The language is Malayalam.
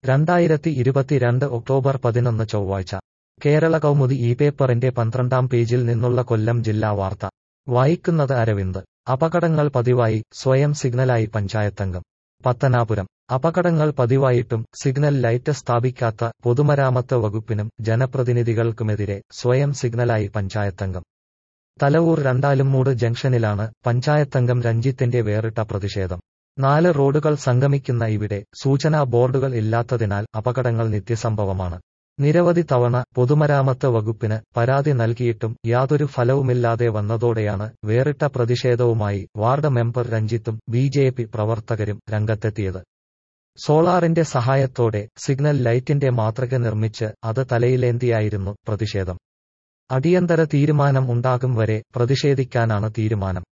രണ്ടായിരത്തി ഇരുപത്തിരണ്ട് ഒക്ടോബർ പതിനൊന്ന് ചൊവ്വാഴ്ച കേരള കൗമുദി ഈ പേപ്പറിന്റെ പന്ത്രണ്ടാം പേജിൽ നിന്നുള്ള കൊല്ലം ജില്ലാ വാർത്ത വായിക്കുന്നത് അരവിന്ദ് അപകടങ്ങൾ പതിവായി സ്വയം സിഗ്നലായി പഞ്ചായത്തംഗം പത്തനാപുരം അപകടങ്ങൾ പതിവായിട്ടും സിഗ്നൽ ലൈറ്റ് സ്ഥാപിക്കാത്ത പൊതുമരാമത്ത് വകുപ്പിനും ജനപ്രതിനിധികൾക്കുമെതിരെ സ്വയം സിഗ്നലായി പഞ്ചായത്തംഗം തലവൂർ രണ്ടാലുംമൂട് ജംഗ്ഷനിലാണ് പഞ്ചായത്തംഗം രഞ്ജിത്തിന്റെ വേറിട്ട പ്രതിഷേധം നാല് റോഡുകൾ സംഗമിക്കുന്ന ഇവിടെ സൂചനാ ബോർഡുകൾ ഇല്ലാത്തതിനാൽ അപകടങ്ങൾ നിത്യസംഭവമാണ് നിരവധി തവണ പൊതുമരാമത്ത് വകുപ്പിന് പരാതി നൽകിയിട്ടും യാതൊരു ഫലവുമില്ലാതെ വന്നതോടെയാണ് വേറിട്ട പ്രതിഷേധവുമായി വാർഡ് മെമ്പർ രഞ്ജിത്തും ബി ജെ പി പ്രവർത്തകരും രംഗത്തെത്തിയത് സോളാറിന്റെ സഹായത്തോടെ സിഗ്നൽ ലൈറ്റിന്റെ മാതൃക നിർമ്മിച്ച് അത് തലയിലേന്തിയായിരുന്നു പ്രതിഷേധം അടിയന്തര തീരുമാനം ഉണ്ടാകും വരെ പ്രതിഷേധിക്കാനാണ് തീരുമാനം